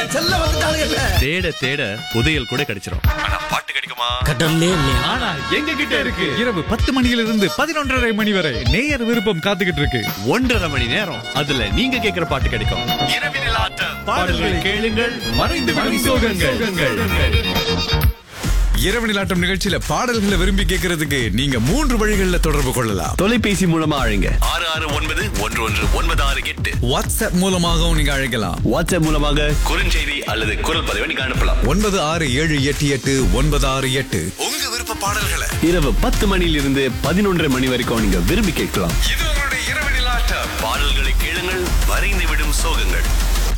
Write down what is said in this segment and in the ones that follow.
செல்ல வந்துட்டானுங்கல்ல தேட தேட புதையல் கூட கிடைச்சிரும் ஆனா பாட்டு கிடைக்குமா கடல்லே இல்லையா ஆனா எங்க கிட்ட இருக்கு இரவு பத்து மணியிலிருந்து பதினொன்றரை மணி வரை நேயர் விருப்பம் காத்துக்கிட்டு இருக்கு ஒன்றரை மணி நேரம் அதுல நீங்க கேக்குற பாட்டு கிடைக்கும் இரவினில் ஆட்டம் பாடல்களை கேளுங்கள் மறைந்து விடும் சோகங்கள் இரவு நிலாட்டம் நிகழ்ச்சியில பாடல்களை விரும்பி கேட்கறதுக்கு நீங்க மூன்று வழிகளில் தொடர்பு கொள்ளலாம் தொலைபேசி மூலமா அழைங்க ஆறு ஆறு ஒன்பது ஒன்று ஒன்று ஒன்பது ஆறு எட்டு வாட்ஸ்அப் மூலமாகவும் நீங்க அழைக்கலாம் வாட்ஸ்அப் மூலமாக குறுஞ்செய்தி அல்லது குரல் பதிவை நீங்க அனுப்பலாம் ஒன்பது ஆறு ஏழு எட்டு எட்டு ஒன்பது ஆறு எட்டு உங்க விருப்ப பாடல்களை இரவு பத்து மணியிலிருந்து பதினொன்றரை மணி வரைக்கும் நீங்க விரும்பி கேட்கலாம் இது உங்களுடைய இரவு நிலாட்டம் பாடல்களை கேளுங்கள் வரைந்து விடும் சோகங்கள்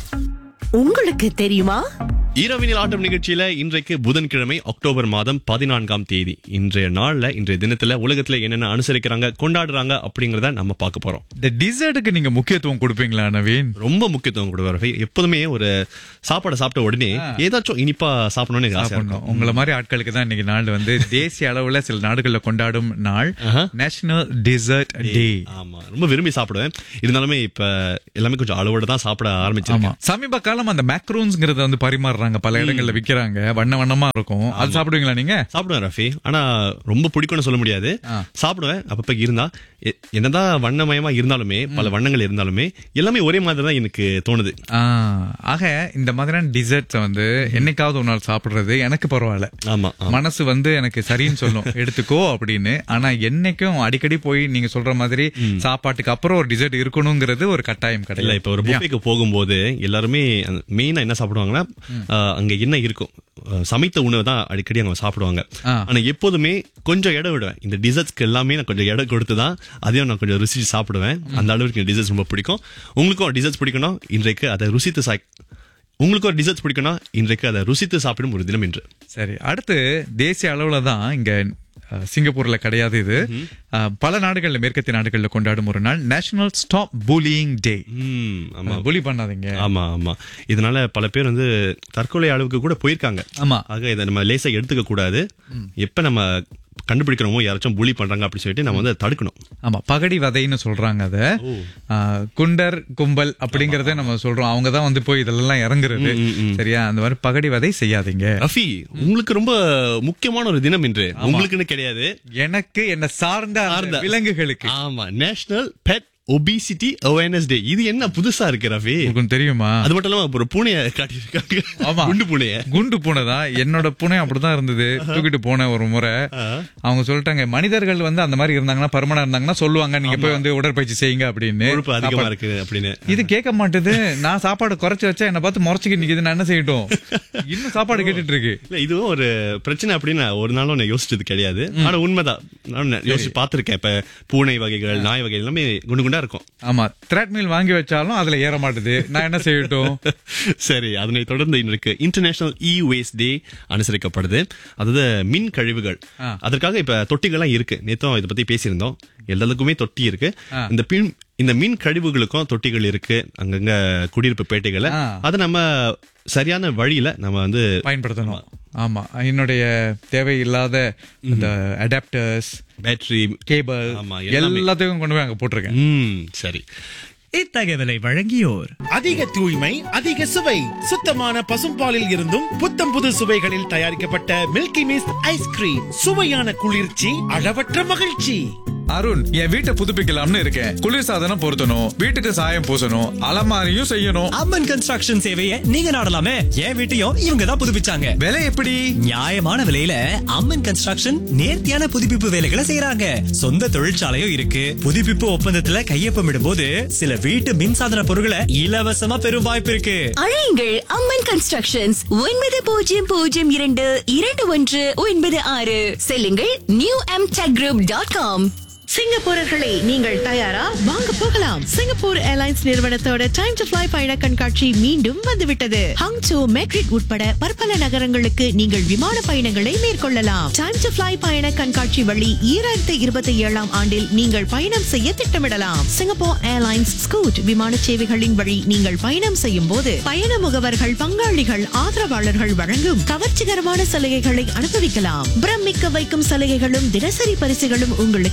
உங்களுக்கு தெரியுமா இரவினில் ஆட்டம் நிகழ்ச்சியில இன்றைக்கு புதன்கிழமை அக்டோபர் மாதம் பதினான்காம் தேதி இன்றைய நாள்ல இன்றைய தினத்துல உலகத்துல என்னென்ன அனுசரிக்கிறாங்க கொண்டாடுறாங்க அப்படிங்கறத நம்ம பார்க்க போறோம் இந்த டிசர்ட்டுக்கு நீங்க முக்கியத்துவம் கொடுப்பீங்களா நவீன் ரொம்ப முக்கியத்துவம் கொடுவார் எப்போதுமே ஒரு சாப்பாடை சாப்பிட்ட உடனே ஏதாச்சும் இனிப்பா சாப்பிடணும்னு எனக்கு ஆசை சாப்பிடணும் இருக்கும் உங்களை மாதிரி ஆட்களுக்கு தான் இன்னைக்கு நாள் வந்து தேசிய அளவுல சில நாடுகள்ல கொண்டாடும் நாள் ஆஹா. நேஷனல் டிசர்ட் டே ஆமா ரொம்ப விரும்பி சாப்பிடுவேன் இருந்தாலுமே இப்ப எல்லாமே கொஞ்சம் அளவோட தான் சாப்பிட ஆமா ஆரம்பிச்சிருக்கேன் சமீப காலம் அந்த மேக்ரோன்ஸ்ங்கிறத வந்து பரிமாறுறாங்க பல இடங்கள்ல விக்கிறாங்க வண்ண வண்ணமா இருக்கும் அது சாப்பிடுவீங்களா நீங்க சாப்பிடுவேன் ரஃபி ஆனா ரொம்ப பிடிக்கும்னு சொல்ல முடியாது சாப்பிடுவேன் அப்பப்ப இருந்தா எ- என்னதான் வண்ணமயமா இருந்தாலுமே பல வண்ணங்கள் இருந்தாலுமே எல்லாமே ஒரே மாதிரி தான் எனக்கு தோணுது ஆ, ஆக இந்த மாதிரியான டிசர்ட்ஸ் வந்து என்னைக்காவது ஒரு நாள் சாப்பிடுறது எனக்கு பரவாயில்ல ஆமா ஆமா. மனசு வந்து எனக்கு சரின்னு சொல்லும் எடுத்துக்கோ அப்படின்னு ஆனா என்னைக்கும் அடிக்கடி போய் நீங்க சொல்ற மாதிரி சாப்பாட்டுக்கு அப்புறம் ஒரு டிசர்ட் இருக்கணுங்கிறது ஒரு கட்டாயம் இல்ல கிடையாது இப்ப ஒரு புஃபேக்கு போகும்போது எல்லாருமே மெயினா என்ன சாப்பிடுவாங்கன்னா ஆஹ், அங்க என்ன இருக்கும் ஆஹ், சமைத்த உணவு தான் அடிக்கடி அங்க சாப்பிடுவாங்க ஆ. ஆனா எப்போதுமே கொஞ்சம் இடம் விடுவேன் இந்த டிசர்ட்ஸ்க்கு எல்லாமே நான் கொஞ்சம் இடம் கொடுத்து தான் அதையும் நான் கொஞ்சம் ருசிச்சு சாப்பிடுவேன் அந்த அளவுக்கு டிசர்ட்ஸ் ரொம்ப பிடிக்கும் உங்களுக்கும் டிசர்ட்ஸ் பிடிக்கணும் இன்றைக்கு அதை ருசித்து சாய் உங்களுக்கு ஒரு டிசர்ட்ஸ் பிடிக்கும்னா இன்றைக்கு அதை ருசித்து சாப்பிடும் ஒரு தினம் என்று சரி அடுத்து தேசிய அளவுல தான் இங்க அஹ், சிங்கப்பூர்ல கிடையாது இது அஹ், பல நாடுகள்ல மேற்கத்திய நாடுகள்ல கொண்டாடும் ஒரு நாள் நேஷனல் ஸ்டாப் bullying டே ம், ஆமா புலி பண்ணாதீங்க ஆமா ஆமா இதனால பல பேர் வந்து தற்கொலை அளவுக்கு கூட போயிருக்காங்க ஆமா ஆக இதை நம்ம லேசா எடுத்துக்க கூடாது எப்ப நம்ம கண்டுபிடிக்கிறோமோ யாராச்சும் புலி பண்றாங்க அப்படின்னு சொல்லிட்டு நம்ம வந்து அதை தடுக்கணும் ஆமா பகடி வதைன்னு சொல்றாங்க அத ஆஹ், குண்டர் கும்பல் அப்படிங்கறத நம்ம சொல்றோம் அவங்க தான் வந்து போய் இதெல்லாம் இறங்குறது சரியா அந்த மாதிரி பகடி வதை செய்யாதீங்க ரஃபி உங்களுக்கு ரொம்ப முக்கியமான ஒரு தினம் இன்று உங்களுக்குன்னு கிடையாது எனக்கு என்ன சார்ந்த அந்த சார்ந்த. விலங்குகளுக்கு ஆமா national pet obesity awareness day இது என்ன புதுசா இருக்கு ரஃபி உங்களுக்கு தெரியுமா அது மட்டும் இல்லாம ஒரு பூனைய காட்டியிருக்காங்க ஆமா குண்டு பூனைய குண்டு பூனை தான் என்னோட பூனை அப்படிதான் இருந்தது தூக்கிட்டு போனேன் ஒரு முறை அவங்க சொல்லிட்டாங்க மனிதர்கள் வந்து அந்த மாதிரி இருந்தாங்கன்னா பருமனா இருந்தாங்கன்னா சொல்லுவாங்க நீங்க போய் வந்து உடற்பயிற்சி செய்யுங்க அப்படின்னு கொழுப்பு அதிகமா இருக்கு அப்படின்னு இது கேட்க மாட்டுது நான் சாப்பாடு குறைச்சு வச்சா என்ன பார்த்து முறைச்சிக்கிட்டு நிக்குது நான் என்ன செய்யட்டும் இன்னும் சாப்பாடு கேட்டுட்டு இருக்கு இல்ல இதுவும் ஒரு பிரச்சனை அப்படின்னு நான் ஒரு நாளும் நான் யோசிச்சது கிடையாது ஆனா உண்மைதான் நான் யோசிச்சு பார்த்திருக்கேன் இப்ப பூனை வகைகள் நாய் வகைகள் எல்லாமே குண்டு குண்டா இருக்கும் ஆமா த்ரெட்மில் வாங்கி வச்சாலும் அதுல ஏற மாட்டுது நான் என்ன செய்யட்டும் சரி அதனை தொடர்ந்து இன்றைக்கு இன்டர்நேஷனல் இ வேஸ்ட் டே அனுசரிக்கப்படுது அதாவது மின் கழிவுகள் அதற்காக இப்ப தொட்டிகள்லாம் இருக்கு நேத்தும் இதை பத்தி பேசியிருந்தோம் எல்லாத்துக்குமே தொட்டி இருக்கு இந்த பின் இந்த மின் கழிவுகளுக்கும் தொட்டிகள் இருக்கு அங்கங்க குடியிருப்பு பேட்டைகள்ல ஆ. அதை நம்ம சரியான வழியில நம்ம வந்து பயன்படுத்தணும் ஆமா என்னுடைய தேவையில்லாத இந்த அடாப்டர்ஸ் பேட்டரி கேபிள் ஆமா, எல்லாமே. எல்லாத்தையும் கொண்டு போய் அங்க போட்டிருக்கேன் ம் சரி இத்தகவலை வழங்கியோர் அதிக தூய்மை அதிக சுவை சுத்தமான பசும்பாலில் இருந்தும் புத்தம் புது சுவைகளில் தயாரிக்கப்பட்ட மில்கி மிஸ்ட் ஐஸ்கிரீம் சுவையான குளிர்ச்சி அளவற்ற மகிழ்ச்சி அருண் என் வீட்டை புதுப்பிக்கலாம்னு இருக்கேன் குளிர்சாதனம் பொருத்தணும் வீட்டுக்கு சாயம் பூசணும் அலமாரியும் செய்யணும் அம்மன் கன்ஸ்ட்ரக்ஷன் சேவையை நீங்க நாடலாமே என் வீட்டையும் இவங்க தான் புதுப்பிச்சாங்க விலை எப்படி நியாயமான விலையில அம்மன் கன்ஸ்ட்ரக்ஷன் நேர்த்தியான புதுப்பிப்பு வேலைகளை செய்யறாங்க சொந்த தொழிற்சாலையும் இருக்கு புதுப்பிப்பு ஒப்பந்தத்துல கையொப்பமிடும் போது சில வீட்டு மின்சாதன பொருட்களை இலவசமா பெறும் வாய்ப்பு இருக்கு அழையுங்கள் அம்மன் கன்ஸ்ட்ரக்ஷன்ஸ் ஒன்பது பூஜ்ஜியம் பூஜ்ஜியம் இரண்டு இரண்டு ஒன்று ஒன்பது ஆறு செல்லுங்கள் new M tech group dot com சிங்கப்பூரர்களே நீங்கள் தயாரா வாங்க போகலாம் சிங்கப்பூர் ஏர்லைன்ஸ் நிறுவனத்தோட டைம் டு ஃபிளை பயண கண்காட்சி மீண்டும் வந்துவிட்டது ஹங்சோ மெட்ரிட் உட்பட பற்பல நகரங்களுக்கு நீங்கள் விமான பயணங்களை மேற்கொள்ளலாம் டைம் டு ஃபிளை பயண கண்காட்சி வழி ஈராயிரத்தி இருபத்தி ஏழாம் ஆண்டில் நீங்கள் பயணம் செய்ய திட்டமிடலாம் சிங்கப்பூர் ஏர்லைன்ஸ் ஸ்கூட் விமான சேவைகளின் வழி நீங்கள் பயணம் செய்யும் போது பயண முகவர்கள் பங்காளிகள் ஆதரவாளர்கள் வழங்கும் கவர்ச்சிகரமான சலுகைகளை அனுபவிக்கலாம் பிரமிக்க வைக்கும் சலுகைகளும் தினசரி பரிசுகளும் உங்களுக்கு காத்திருக்கிறது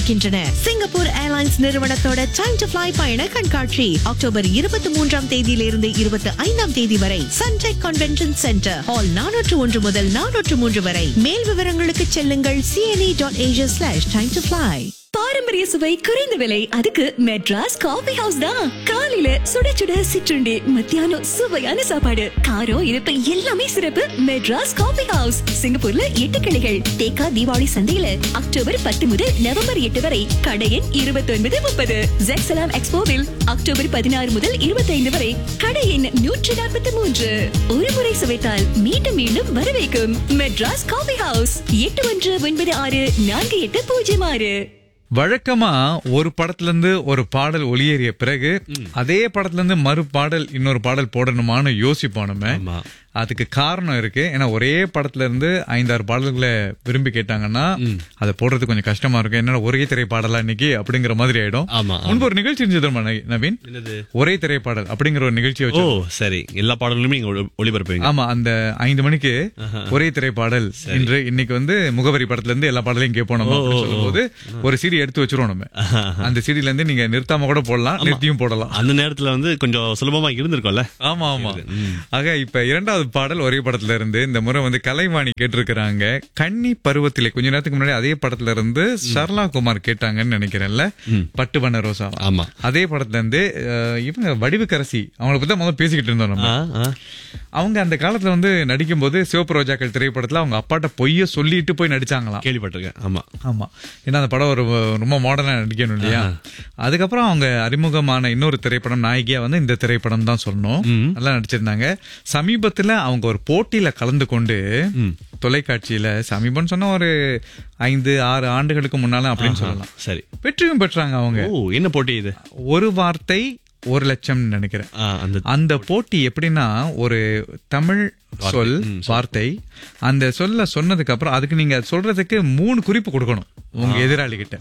இருக்கின்றன சிங்கப்பூர் ஏர்லைன்ஸ் நிறுவனத்தோட டைம் டு fly பயண கண்காட்சி அக்டோபர் இருபத்தி மூன்றாம் தேதியிலிருந்து இருபத்தி ஐந்தாம் தேதி வரை சன்டெக் கன்வென்ஷன் சென்டர் ஹால் நானூற்று ஒன்று முதல் நானூற்று மூன்று வரை மேல் விவரங்களுக்கு செல்லுங்கள் C N E dot Asia slash time to fly பாரம்பரிய சுவை குறைந்த விலை அதுக்கு மெட்ராஸ் காபி ஹவுஸ் தான் காலையில சுட சுட சிற்றுண்டி மத்தியானம் சுவையான சாப்பாடு காரம் இனிப்பு எல்லாமே சிறப்பு மெட்ராஸ் காபி ஹவுஸ் சிங்கப்பூர்ல எட்டு கிளைகள் தேக்கா தீபாவளி சந்தையில அக்டோபர் பத்து முதல் நவம்பர் எட்டு வரை கடையின் இருபத்தி ஒன்பது முப்பது ஜெக்சலாம் எக்ஸ்போவில் அக்டோபர் பதினாறு முதல் இருபத்தி ஐந்து வரை கடையின் நூற்றி நாற்பத்தி மூன்று ஒரு முறை சுவைத்தால் மீண்டும் மீண்டும் வரவேற்கும் மெட்ராஸ் காபி ஹவுஸ் எட்டு ஒன்று ஒன்பது ஆறு நான்கு எட்டு பூஜ்ஜியம் ஆறு வழக்கமா ஒரு படத்துல இருந்து ஒரு பாடல் ஒளியேறிய பிறகு அதே படத்துல இருந்து மறு பாடல் இன்னொரு பாடல் போடணுமான்னு யோசிப்போம் நம்ம ஆமா. அதுக்கு காரணம் இருக்கு ஏன்னா ஒரே படத்துல இருந்து ஐந்தாறு பாடல்களை விரும்பி கேட்டாங்கன்னா அதை போடுறது கொஞ்சம் கஷ்டமா இருக்கும் என்னன்னா ஒரே திரைப்பாடலா இன்னைக்கு அப்படிங்கிற மாதிரி ஆயிடும் ஆமா, ஆமா. முன்பு ஒரு நிகழ்ச்சி இருந்தது தெரியுமா, நவீன்? நவீன் என்னது? ஒரே திரைப்பாடல் அப்படிங்கிற ஒரு நிகழ்ச்சியை ஓ வச்சு சரி எல்லா பாடல்களுமே நீங்க ஒளி- ஒளிபரப்புவீங்க ஆமா அந்த ஐந்து மணிக்கு ஒரே திரைப்பாடல் இன்று இன்னைக்கு வந்து முகவரி படத்துல இருந்து எல்லா பாடலையும் கேட்போம் நம்ம அப்படின்னு சொல்லும்போது ஒரு சிடி எடுத்து வச்சிருவோம் நம்ம அந்த சிடில இருந்து நீங்க நிறுத்தாம கூட போடலாம் நிறுத்தியும் போடலாம் அந்த நேரத்துல வந்து கொஞ்சம் சுலபமா இருந்திருக்கும்ல ஆமா ஆமா ஆக இப்ப இரண்டாவது பாடல் ஒரே படத்துல இருந்து இந்த முறை வந்து கலைவாணி கேட்டிருக்கிறாங்க கன்னி பருவத்திலே கொஞ்ச நேரத்துக்கு முன்னாடி அதே படத்துல இருந்து சரளா குமார் கேட்டாங்கன்னு நினைக்கிறேன்ல பட்டு வண்ண ரோசா ஆமா. அதே படத்துல இருந்து அஹ், இவங்க வடிவுக்கரசி அவங்கள பத்தி தான் முதல்ல பேசிக்கிட்டு இருந்தோம் நம்ம ஆ, ஆ. அவங்க அந்த காலத்துல வந்து நடிக்கும்போது சிவப்பு ரோஜாக்கள் திரைப்படத்துல அவங்க அப்பாட்ட பொய்ய சொல்லிட்டு போய் நடிச்சாங்களாம் கேள்விப்பட்டிருக்கேன் ஆமா ஆமா ஏன்னா அந்த படம் ஒரு ரொம்ப மாடர்னா நடிக்கணும் இல்லையா அதுக்கப்புறம் அவங்க அறிமுகமான இன்னொரு திரைப்படம் நாயகியா வந்து இந்த திரைப்படம் தான் சொன்னோம் நல்லா நடிச்சிருந்தாங்க சமீபத்துல அவங்க ஒரு போட்டியில கலந்து கொண்டு தொலைக்காட்சியில சமீபம் சொன்னா ஒரு ஐந்து ஆறு ஆண்டுகளுக்கு முன்னால அப்படின்னு சொல்லலாம் சரி வெற்றியும் பெற்றாங்க அவங்க ஓ என்ன போட்டி இது ஒரு வார்த்தை ஒரு லட்சம் நினைக்கிறேன் ஆ, அந்த அந்த போட்டி எப்படின்னா ஒரு தமிழ் சொல் வார்த்தை அந்த சொல்ல சொன்னதுக்கு அப்புறம் அதுக்கு நீங்க சொல்றதுக்கு மூணு குறிப்பு கொடுக்கணும் உங்க எதிராளி கிட்ட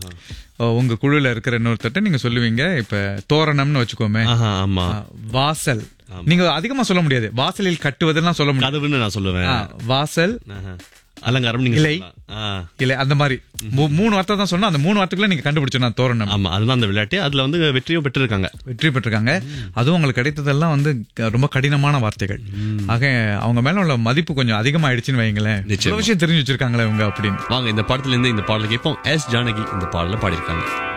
ஓ, உங்க குழுல இருக்கிற இன்னொருத்தட்ட நீங்க சொல்லுவீங்க இப்ப தோரணம்னு வச்சுக்கோமே ஆஹா, ஆமா ஆ, வாசல் நீங்க அதிகமா சொல்ல முடியாது வாசலில் கட்டுவதெல்லாம் சொல்ல முடியாது கதவுன்னு நான் சொல்லுவேன் ஆ, வாசல் ஆஹா. அலங்காரம் நீங்க இலை. சொல்லலாம். ஆ. இல்ல அந்த மாதிரி மூ- மூணு வார்த்தை தான் சொன்னா அந்த மூணு வார்த்தைக்குள்ள நீங்க கண்டுபிடிச்சோம் தோரணம் ஆமா அதுதான் அந்த விளையாட்டு அதுல வந்து வெற்றியும் பெற்றிருக்காங்க வெற்றி பெற்றிருக்காங்க அதுவும் அவங்களுக்கு கிடைத்ததெல்லாம் வந்து க- ரொம்ப கடினமான வார்த்தைகள் ஆக அவங்க மேல உள்ள மதிப்பு கொஞ்சம் அதிகமாயிடுச்சுன்னு வைங்களேன் நிச்சயமா. இவ்வளவு விஷயம் தெரிஞ்சு வச்சிருக்காங்களே இவங்க அப்படின்னு வாங்க இந்த படத்துல இருந்து இந்த பாடல் கேட்போம் எஸ் ஜானகி இந்த பாடல பாடியிருக்காங்க